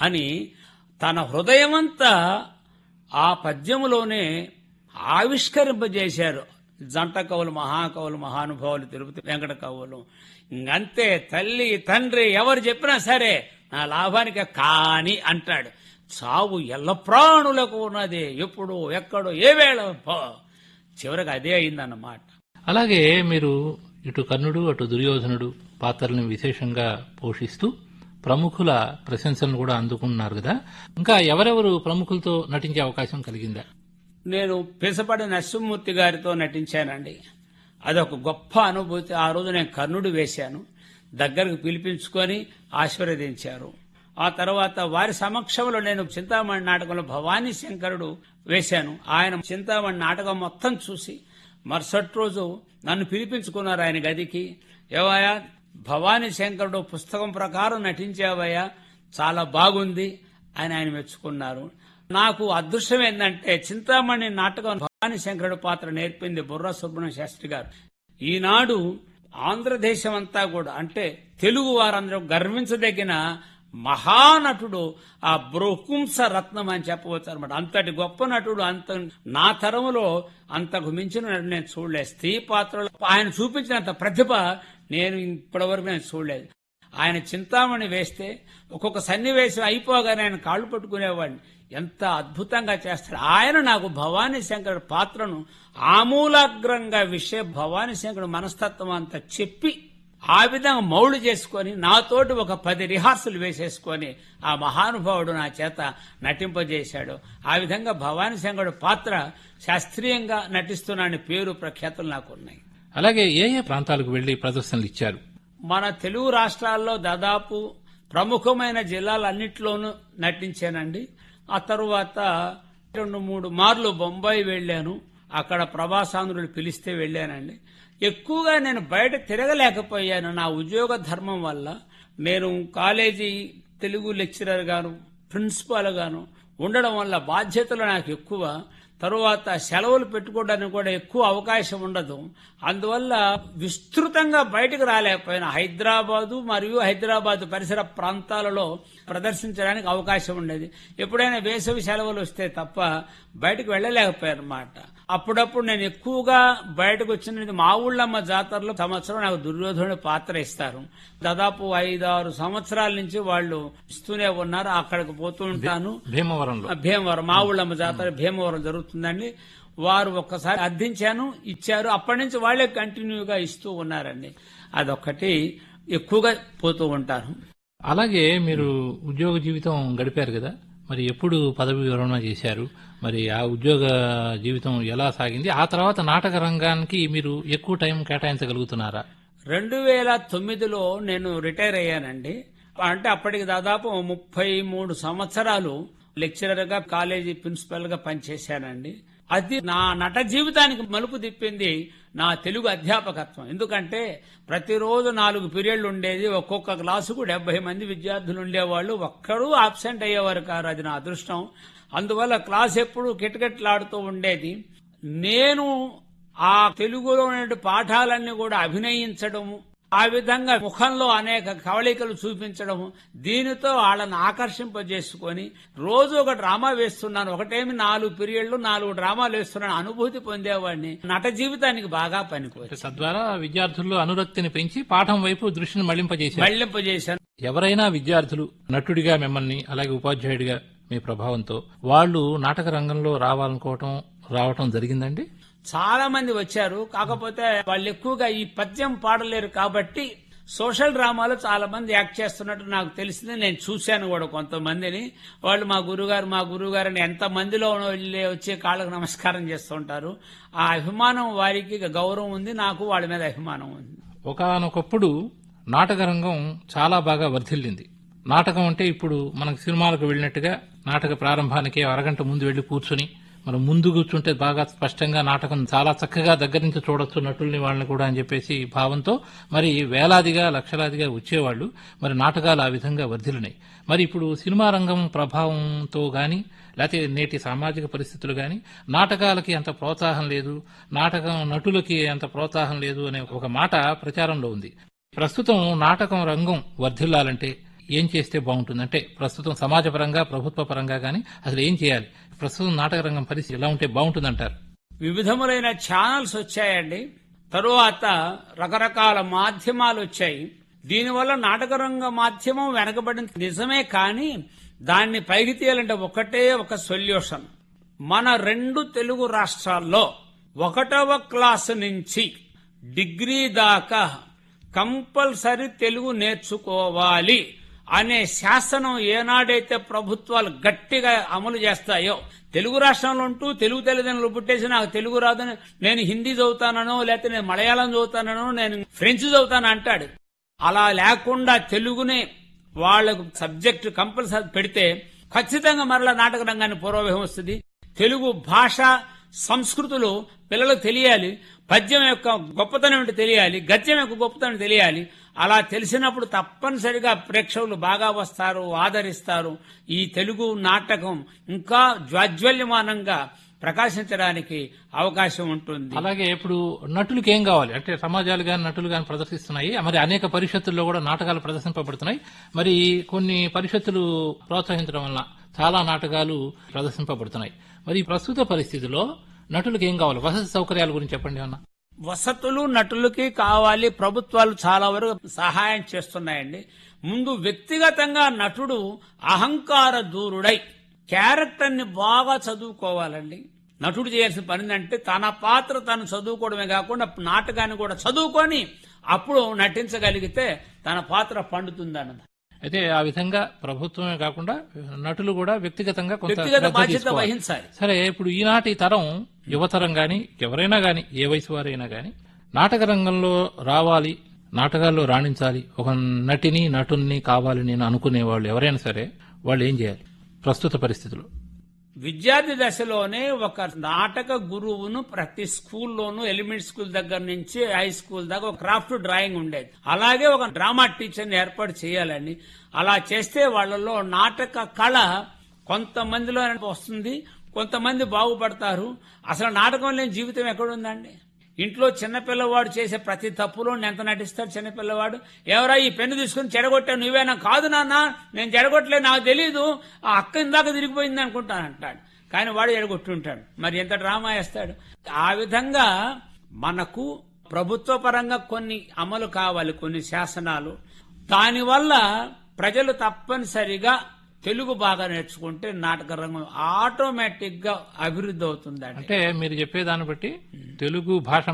అని తన హృదయమంతా ఆ పద్యములోనే ఆవిష్కరింపజేశారు జంట కవులు మహాకవులు మహానుభావులు తిరుపతి వెంకట కవులు ఇంకంతే తల్లి తండ్రి ఎవరు చెప్పినా సరే నా లాభానికి కాని అంటాడు చావు ఎల్ల ప్రాణులకు ఉన్నది ఎప్పుడు ఎక్కడో ఏ వేళ పో. చివరికి అదే అయిందన్నమాట అలాగే మీరు ఇటు కర్ణుడు అటు దుర్యోధనుడు పాత్రల్ని విశేషంగా పోషిస్తూ ప్రముఖుల ప్రశంసలను కూడా అందుకున్నారు కదా ఇంకా ఎవరెవరు ప్రముఖులతో నటించే అవకాశం కలిగిందా నేను పిసపడి నరసింహమూర్తి గారితో నటించానండి అదొక గొప్ప అనుభూతి ఆ రోజు నేను కర్ణుడు వేశాను దగ్గరకు పిలిపించుకొని ఆశీర్వదించారు ఆ తర్వాత వారి సమక్షంలో నేను చింతామణి నాటకంలో భవానీ శంకరుడు వేశాను ఆయన చింతామణి నాటకం మొత్తం చూసి మరుసటి రోజు నన్ను పిలిపించుకున్నారు ఆయన గదికి ఏవయ్యా భవానీ శంకరుడు పుస్తకం ప్రకారం నటించావయ్యా చాలా బాగుంది అని ఆయన మెచ్చుకున్నారు నాకు అదృష్టం ఏంటంటే చింతామణి నాటకం భవానీ శంకరుడు పాత్ర నేర్పింది బుర్ర సుబ్రహ్మణ్య శాస్త్రి గారు ఈనాడు ఆంధ్రదేశం అంతా కూడా అంటే తెలుగు వారందరూ గర్వించదగిన మహానటుడు ఆ బృహుంస రత్నం అని చెప్పవచ్చు అనమాట అంతటి గొప్ప నటుడు అంత నా తరములో అంతకు మించిన నటుడు నేను చూడలేదు స్త్రీ పాత్రలో ఆయన చూపించినంత ప్రతిభ నేను ఇప్పటివరకు నేను చూడలేదు ఆయన చింతామణి వేస్తే ఒక్కొక్క సన్నివేశం అయిపోగానే ఆయన కాళ్ళు పట్టుకునేవాడిని ఎంత అద్భుతంగా చేస్తాడు ఆయన నాకు భవానీ శంకరుడు పాత్రను ఆమూలాగ్రంగా విషయ భవానీ శంకరుడు మనస్తత్వం అంతా చెప్పి ఆ విధంగా మౌళ్ళు చేసుకొని నాతోటి ఒక పది రిహార్సల్ వేసేసుకొని ఆ మహానుభావుడు నా చేత నటింపజేశాడు ఆ విధంగా భవానీ శంకరుడు పాత్ర శాస్త్రీయంగా నటిస్తున్నాని పేరు ప్రఖ్యాతులు నాకు ఉన్నాయి అలాగే ఏ ఏ ప్రాంతాలకు వెళ్లి ప్రదర్శనలు ఇచ్చారు మన తెలుగు రాష్ట్రాల్లో దాదాపు ప్రముఖమైన జిల్లాలన్నింటిలోనూ నటించానండి ఆ తరువాత రెండు మూడు మార్లు బొంబాయి వెళ్ళాను అక్కడ ప్రభాసాంధ్రులు పిలిస్తే వెళ్ళానండి ఎక్కువగా నేను బయట తిరగలేకపోయాను నా ఉద్యోగ ధర్మం వల్ల నేను కాలేజీ తెలుగు లెక్చరర్ గాను ప్రిన్సిపాల్ గాను ఉండడం వల్ల బాధ్యతలు నాకు ఎక్కువ తరువాత సెలవులు పెట్టుకోవడానికి కూడా ఎక్కువ అవకాశం ఉండదు అందువల్ల విస్తృతంగా బయటకు రాలేకపోయినా హైదరాబాదు మరియు హైదరాబాద్ పరిసర ప్రాంతాలలో ప్రదర్శించడానికి అవకాశం ఉండేది ఎప్పుడైనా వేసవి సెలవులు వస్తే తప్ప బయటకు వెళ్ళలేకపోయాను అనమాట అప్పుడప్పుడు నేను ఎక్కువగా బయటకు వచ్చినది మా ఊళ్ళమ్మ జాతరలో సంవత్సరం నాకు దుర్యోధనుడు పాత్ర ఇస్తారు దాదాపు ఐదారు సంవత్సరాల నుంచి వాళ్ళు ఇస్తూనే ఉన్నారు అక్కడికి పోతూ ఉంటాను భీమవరంలో ఆ భీమవరం మా ఊళ్ళమ్మ జాతర భీమవరం జరుగుతుందండి వారు ఒక్కసారి అర్థించాను ఇచ్చారు అప్పటి నుంచి వాళ్లే కంటిన్యూగా ఇస్తూ ఉన్నారండి అదొక్కటి ఎక్కువగా పోతూ ఉంటారు అలాగే మీరు ఉద్యోగ జీవితం గడిపారు కదా మరి ఎప్పుడు పదవి విరమణ చేశారు మరి ఆ ఉద్యోగ జీవితం ఎలా సాగింది ఆ తర్వాత నాటక రంగానికి మీరు ఎక్కువ టైం కేటాయించగలుగుతున్నారా రెండు వేల తొమ్మిదిలో నేను రిటైర్ అయ్యానండి అంటే అప్పటికి దాదాపు ముప్పై మూడు సంవత్సరాలు లెక్చరర్ గా కాలేజీ ప్రిన్సిపల్ గా పనిచేశానండి అది నా నట జీవితానికి మలుపు తిప్పింది నా తెలుగు అధ్యాపకత్వం ఎందుకంటే ప్రతిరోజు నాలుగు పీరియడ్లు ఉండేది ఒక్కొక్క క్లాసుకు డెబ్బై మంది విద్యార్థులు ఉండేవాళ్ళు ఒక్కడూ ఆబ్సెంట్ అయ్యేవారు కారు అది నా అదృష్టం అందువల్ల క్లాస్ ఎప్పుడు కిటకిటలాడుతూ ఉండేది నేను ఆ తెలుగులో ఉండే పాఠాలన్నీ కూడా అభినయించడము ఆ విధంగా ముఖంలో అనేక కవళికలు చూపించడము దీనితో వాళ్ళని ఆకర్షింపజేసుకొని రోజు ఒక డ్రామా వేస్తున్నాను ఒకటేమి నాలుగు పీరియడ్లు నాలుగు డ్రామాలు వేస్తున్నాను అనుభూతి పొందేవాడిని నట జీవితానికి బాగా పనికొచ్చి తద్వారా విద్యార్థుల్లో అనురక్తిని పెంచి పాఠం వైపు దృష్టిని మళ్లింపజేశారు మళ్లింపజేశాను ఎవరైనా విద్యార్థులు నటుడిగా మిమ్మల్ని అలాగే ఉపాధ్యాయుడిగా మీ ప్రభావంతో వాళ్ళు నాటక రంగంలో రావాలనుకోవటం రావటం జరిగిందండి చాలా మంది వచ్చారు కాకపోతే వాళ్ళు ఎక్కువగా ఈ పద్యం పాడలేరు కాబట్టి సోషల్ డ్రామాలో చాలా మంది యాక్ట్ చేస్తున్నట్టు నాకు తెలిసింది నేను చూశాను కూడా కొంతమందిని వాళ్ళు మా గురుగారు మా గురుగారు అని ఎంత మందిలో వెళ్ళి వచ్చి కాళ్ళకు నమస్కారం చేస్తుంటారు ఆ అభిమానం వారికి గౌరవం ఉంది నాకు వాళ్ళ మీద అభిమానం ఉంది ఒకనొకప్పుడు నాటక రంగం చాలా బాగా వర్ధిల్లింది నాటకం అంటే ఇప్పుడు మనకు సినిమాలకు వెళ్ళినట్టుగా నాటక ప్రారంభానికి అరగంట ముందు వెళ్లి కూర్చుని మనం ముందు కూర్చుంటే బాగా స్పష్టంగా నాటకం చాలా చక్కగా దగ్గర నుంచి చూడొచ్చు నటుల్ని వాళ్ళని కూడా అని చెప్పేసి భావంతో మరి వేలాదిగా లక్షలాదిగా వచ్చేవాళ్ళు మరి నాటకాలు ఆ విధంగా వర్ధిల్లినాయి మరి ఇప్పుడు సినిమా రంగం ప్రభావంతో గాని లేకపోతే నేటి సామాజిక పరిస్థితులు గాని నాటకాలకి అంత ప్రోత్సాహం లేదు నాటకం నటులకి అంత ప్రోత్సాహం లేదు అనే ఒక మాట ప్రచారంలో ఉంది ప్రస్తుతం నాటకం రంగం వర్ధిల్లాలంటే ఏం చేస్తే బాగుంటుంది అంటే ప్రస్తుతం సమాజ పరంగా ప్రభుత్వ పరంగా గానీ అసలు ఏం చేయాలి ప్రస్తుతం నాటక రంగం పరిస్థితి ఎలా ఉంటే బాగుంటుంది అంటారు వివిధములైన ఛానల్స్ వచ్చాయండి తరువాత రకరకాల మాధ్యమాలు వచ్చాయి దీనివల్ల నాటకరంగ మాధ్యమం వెనకబడింది నిజమే కానీ దాన్ని పైకి తీయాలంటే ఒకటే ఒక సొల్యూషన్ మన రెండు తెలుగు రాష్ట్రాల్లో ఒకటవ క్లాసు నుంచి డిగ్రీ దాకా కంపల్సరీ తెలుగు నేర్చుకోవాలి అనే శాసనం ఏనాడైతే ప్రభుత్వాలు గట్టిగా అమలు చేస్తాయో తెలుగు రాష్ట్రంలో ఉంటూ తెలుగు తల్లిదండ్రులు పుట్టేసి నాకు తెలుగు రాదని నేను హిందీ చదువుతానో లేకపోతే నేను మలయాళం చదువుతానో నేను ఫ్రెంచ్ చదువుతాను అంటాడు అలా లేకుండా తెలుగునే వాళ్ళకు సబ్జెక్టు కంపల్సరీ పెడితే ఖచ్చితంగా మరలా నాటక రంగాన్ని పూర్వవేహం వస్తుంది తెలుగు భాష సంస్కృతులు పిల్లలకు తెలియాలి పద్యం యొక్క గొప్పతనం ఏంటో తెలియాలి గద్యం యొక్క గొప్పతనం తెలియాలి అలా తెలిసినప్పుడు తప్పనిసరిగా ప్రేక్షకులు బాగా వస్తారు ఆదరిస్తారు ఈ తెలుగు నాటకం ఇంకా జ్వాజ్వల్యమానంగా ప్రకాశించడానికి అవకాశం ఉంటుంది అలాగే ఇప్పుడు నటులకి ఏం కావాలి అంటే సమాజాలు గాని నటులు గాని ప్రదర్శిస్తున్నాయి మరి అనేక పరిషత్తుల్లో కూడా నాటకాలు ప్రదర్శింపబడుతున్నాయి మరి కొన్ని పరిషత్తులు ప్రోత్సహించడం వల్ల చాలా నాటకాలు ప్రదర్శింపబడుతున్నాయి మరి ఈ ప్రస్తుత పరిస్థితిలో నటులకు ఏం కావాలి వసతి సౌకర్యాల గురించి చెప్పండి అన్న వసతులు నటులకి కావాలి ప్రభుత్వాలు చాలా వరకు సహాయం చేస్తున్నాయండి ముందు వ్యక్తిగతంగా నటుడు అహంకార దూరుడై క్యారెక్టర్ ని బాగా చదువుకోవాలండి నటుడు చేయాల్సిన పని ఏంటంటే తన పాత్ర తను చదువుకోవడమే కాకుండా నాటకాన్ని కూడా చదువుకొని అప్పుడు నటించగలిగితే తన పాత్ర పండుతుందన్నది అయితే ఆ విధంగా ప్రభుత్వమే కాకుండా నటులు కూడా వ్యక్తిగతంగా కొంత వ్యక్తిగత శ్రద్ధ బాధ్యత తీసుకోవాలి. వహించాలి సరే ఇప్పుడు ఈనాటి తరం యువతరం గాని ఎవరైనా గాని ఏ వయసు వారైనా గాని నాటక రంగంలో రావాలి నాటకాల్లో రాణించాలి ఒక నటిని నటుల్ని కావాలి నేను అనుకునే వాళ్ళు ఎవరైనా సరే వాళ్ళు ఏం చేయాలి ప్రస్తుత పరిస్థితుల్లో విద్యార్థి దశలోనే ఒక నాటక గురువును ప్రతి స్కూల్లోనూ ఎలిమెంట్ స్కూల్ దగ్గర నుంచి హై స్కూల్ దాకా ఒక క్రాఫ్ట్ డ్రాయింగ్ ఉండేది అలాగే ఒక డ్రామా టీచర్ని ఏర్పాటు చేయాలని అలా చేస్తే వాళ్ళలో నాటక కళ కొంతమందిలో వస్తుంది కొంతమంది బాగుపడతారు అసలు నాటకం లేని జీవితం ఎక్కడుందండి ఇంట్లో చిన్నపిల్లవాడు చేసే ప్రతి తప్పులో ఎంత నటిస్తాడు చిన్నపిల్లవాడు ఎవరా ఈ పెన్ను తీసుకుని చెడగొట్టా నువ్వేనా కాదు నాన్న నేను చెడగొట్టలే నాకు తెలీదు ఆ అక్క ఇందాక తిరిగిపోయింది అనుకుంటాను అంటాడు కానీ వాడు ఎడగొట్టుంటాడు మరి ఎంత డ్రామా వేస్తాడు ఆ విధంగా మనకు ప్రభుత్వ పరంగా కొన్ని అమలు కావాలి కొన్ని శాసనాలు దానివల్ల ప్రజలు తప్పనిసరిగా తెలుగు బాగా నేర్చుకుంటే నాటక రంగం ఆటోమేటిక్ గా అభివృద్ధి అవుతుందండి అంటే మీరు చెప్పేదాన్ని బట్టి తెలుగు భాష